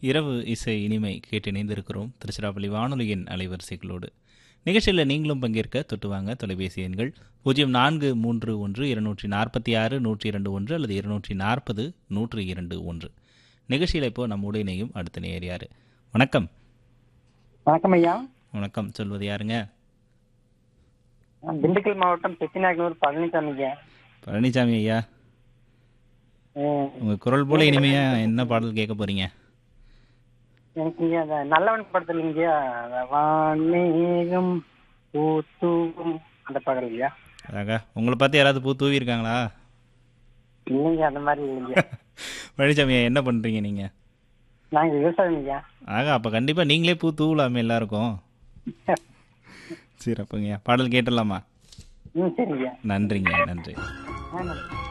இரவு இசை இனிமை கேட்டு இணைந்திருக்கிறோம் திருச்சிராப்பள்ளி வானொலியின் அலைவரிசைகளோடு நிகழ்ச்சியில் நீங்களும் பங்கேற்க தொட்டு வாங்க தொலைபேசி எண்கள் பூஜ்ஜியம் நான்கு மூன்று ஒன்று இருநூற்றி நாற்பத்தி ஆறு நூற்றி இரண்டு ஒன்று அல்லது இருநூற்றி நாற்பது நூற்றி இரண்டு ஒன்று நிகழ்ச்சியில் இப்போ நம்மோடு இணையும் அடுத்த நேர் யார் வணக்கம் வணக்கம் ஐயா வணக்கம் சொல்வது யாருங்க நான் திண்டுக்கல் மாவட்டம் பெத்திநாயக்கனூர் பழனிசாமி ஐயா பழனிசாமி ஐயா ம், உங்கள் குரல் போல இனிமையா என்ன பாடல் கேட்க போறீங்க எனக்கு இங்க அந்த நல்லவன் படத்துல இங்கயா அந்த வான்மேகம் பூத்தூவும் அந்த பாடல் ஐயா அதாங்க உங்களை பார்த்து யாராவது பூ தூவி இருக்காங்களா இல்லைங்க அந்த மாதிரி இல்லைங்க பழனிசாமி ஐயா என்ன பண்ணுறீங்க நீங்கள் நாங்க விவசாயம் ஐயா ஆக அப்போ கண்டிப்பாக நீங்களே பூ தூவலாமே எல்லாருக்கும் சரி அப்போங்கய்யா பாடல் கேட்டுடலாமா ம் சரிங்க நன்றிங்க நன்றி ஆ, நன்றி.